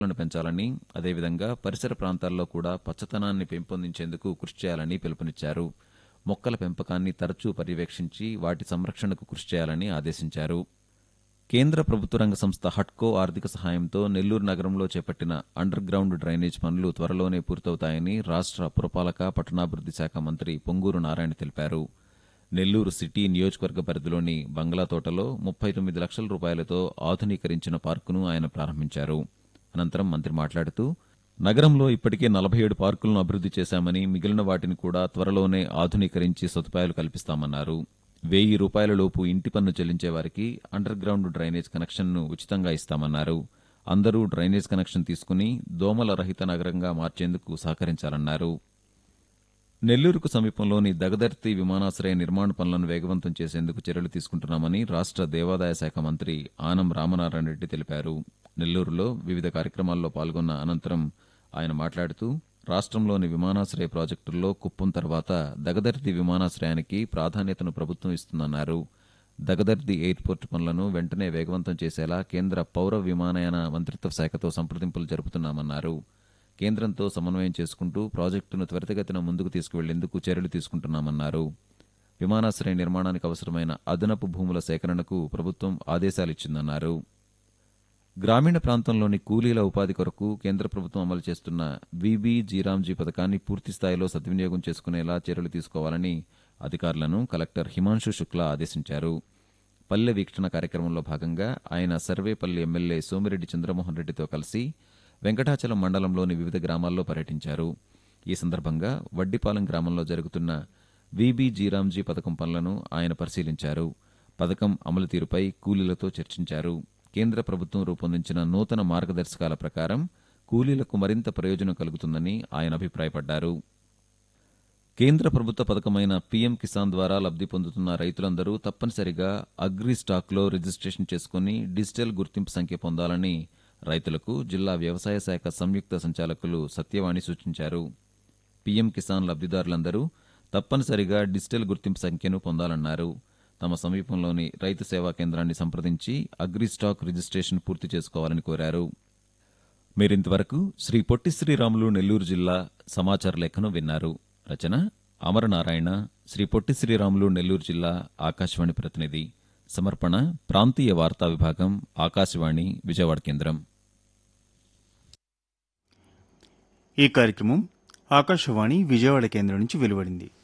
లను పెంచాలని అదేవిధంగా పరిసర ప్రాంతాల్లో కూడా పచ్చదనాన్ని పెంపొందించేందుకు కృషి చేయాలని పిలుపునిచ్చారు మొక్కల పెంపకాన్ని తరచూ పర్యవేక్షించి వాటి సంరక్షణకు కృషి చేయాలని ఆదేశించారు కేంద్ర ప్రభుత్వ రంగ సంస్థ హట్కో ఆర్థిక సహాయంతో నెల్లూరు నగరంలో చేపట్టిన అండర్ గ్రౌండ్ డ్రైనేజ్ పనులు త్వరలోనే పూర్తవుతాయని రాష్ట్ర పురపాలక పట్టణాభివృద్ధి శాఖ మంత్రి పొంగూరు నారాయణ తెలిపారు నెల్లూరు సిటీ నియోజకవర్గ పరిధిలోని బంగ్లా తోటలో ముప్పై తొమ్మిది లక్షల రూపాయలతో ఆధునీకరించిన పార్కును ఆయన ప్రారంభించారు అనంతరం మంత్రి మాట్లాడుతూ నగరంలో ఇప్పటికే నలభై ఏడు పార్కులను అభివృద్ధి చేశామని మిగిలిన వాటిని కూడా త్వరలోనే ఆధునీకరించి సదుపాయాలు కల్పిస్తామన్నారు వెయ్యి రూపాయల లోపు ఇంటి పన్ను చెల్లించే వారికి అండర్ గ్రౌండ్ డ్రైనేజ్ కనెక్షన్ను ఉచితంగా ఇస్తామన్నారు అందరూ డ్రైనేజ్ కనెక్షన్ తీసుకుని దోమల రహిత నగరంగా మార్చేందుకు సహకరించాలన్నారు నెల్లూరుకు సమీపంలోని దగదర్తి విమానాశ్రయ నిర్మాణ పనులను వేగవంతం చేసేందుకు చర్యలు తీసుకుంటున్నామని రాష్ట్ర దేవాదాయ శాఖ మంత్రి ఆనం రామనారాయణ రెడ్డి తెలిపారు నెల్లూరులో వివిధ కార్యక్రమాల్లో పాల్గొన్న అనంతరం ఆయన మాట్లాడుతూ రాష్ట్రంలోని విమానాశ్రయ ప్రాజెక్టుల్లో కుప్పం తర్వాత దగదర్తి విమానాశ్రయానికి ప్రాధాన్యతను ప్రభుత్వం ఇస్తుందన్నారు దగదర్తి ఎయిర్పోర్ట్ పనులను వెంటనే వేగవంతం చేసేలా కేంద్ర పౌర విమానయాన మంత్రిత్వ శాఖతో సంప్రదింపులు జరుపుతున్నామన్నారు కేంద్రంతో సమన్వయం చేసుకుంటూ ప్రాజెక్టును త్వరితగతిన ముందుకు తీసుకువెళ్లేందుకు చర్యలు తీసుకుంటున్నామన్నారు విమానాశ్రయ నిర్మాణానికి అవసరమైన అదనపు భూముల సేకరణకు ప్రభుత్వం ఆదేశాలిచ్చిందన్నారు గ్రామీణ ప్రాంతంలోని కూలీల ఉపాధి కొరకు కేంద్ర ప్రభుత్వం అమలు చేస్తున్న విబి జీరాంజీ పథకాన్ని పూర్తి స్థాయిలో సద్వినియోగం చేసుకునేలా చర్యలు తీసుకోవాలని అధికారులను కలెక్టర్ హిమాంశు శుక్లా ఆదేశించారు పల్లె వీక్షణ కార్యక్రమంలో భాగంగా ఆయన సర్వేపల్లి ఎమ్మెల్యే సోమిరెడ్డి చంద్రమోహన్ రెడ్డితో కలిసి వెంకటాచలం మండలంలోని వివిధ గ్రామాల్లో పర్యటించారు ఈ సందర్భంగా వడ్డిపాలెం గ్రామంలో జరుగుతున్న విబి జీరాంజీ పథకం పనులను ఆయన పరిశీలించారు పథకం అమలు తీరుపై కూలీలతో చర్చించారు కేంద్ర ప్రభుత్వం రూపొందించిన నూతన మార్గదర్శకాల ప్రకారం కూలీలకు మరింత ప్రయోజనం కలుగుతుందని ఆయన అభిప్రాయపడ్డారు కేంద్ర ప్రభుత్వ పథకమైన పీఎం కిసాన్ ద్వారా లబ్ధి పొందుతున్న రైతులందరూ తప్పనిసరిగా అగ్రి స్టాక్లో రిజిస్ట్రేషన్ చేసుకుని డిజిటల్ గుర్తింపు సంఖ్య పొందాలని రైతులకు జిల్లా వ్యవసాయ శాఖ సంయుక్త సంచాలకులు సత్యవాణి సూచించారు పీఎం కిసాన్ లబ్ధిదారులందరూ తప్పనిసరిగా డిజిటల్ గుర్తింపు సంఖ్యను పొందాలన్నారు తమ సమీపంలోని రైతు సేవా కేంద్రాన్ని సంప్రదించి అగ్రి స్టాక్ రిజిస్ట్రేషన్ పూర్తి చేసుకోవాలని కోరారు మీరింతవరకు శ్రీ పొట్టి శ్రీరాములు నెల్లూరు జిల్లా సమాచార లేఖను విన్నారు రచన అమరనారాయణ శ్రీ పొట్టి శ్రీరాములు నెల్లూరు జిల్లా ఆకాశవాణి ప్రతినిధి సమర్పణ ప్రాంతీయ వార్తా విభాగం ఆకాశవాణి విజయవాడ కేంద్రం ఈ కార్యక్రమం ఆకాశవాణి విజయవాడ కేంద్రం నుంచి వెలువడింది